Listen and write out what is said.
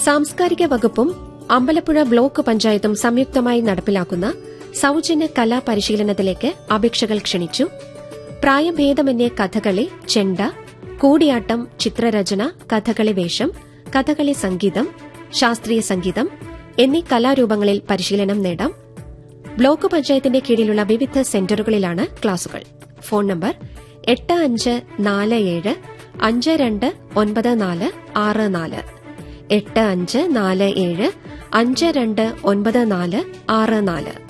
സാംസ്കാരിക വകുപ്പും അമ്പലപ്പുഴ ബ്ലോക്ക് പഞ്ചായത്തും സംയുക്തമായി നടപ്പിലാക്കുന്ന സൌജന്യ കലാ പരിശീലനത്തിലേക്ക് അപേക്ഷകൾ ക്ഷണിച്ചു പ്രായഭേദമന്യേ കഥകളി ചെണ്ട കൂടിയാട്ടം ചിത്രരചന കഥകളി വേഷം കഥകളി സംഗീതം ശാസ്ത്രീയ സംഗീതം എന്നീ കലാരൂപങ്ങളിൽ പരിശീലനം നേടാം ബ്ലോക്ക് പഞ്ചായത്തിന്റെ കീഴിലുള്ള വിവിധ സെന്ററുകളിലാണ് ക്ലാസുകൾ ഫോൺ നമ്പർ എട്ട് അഞ്ച് നാല് ഏഴ് അഞ്ച് രണ്ട് ഒൻപത് നാല് ആറ് നാല് എട്ട് അഞ്ച് നാല് ഏഴ് അഞ്ച് രണ്ട് ഒൻപത് നാല് ആറ് നാല്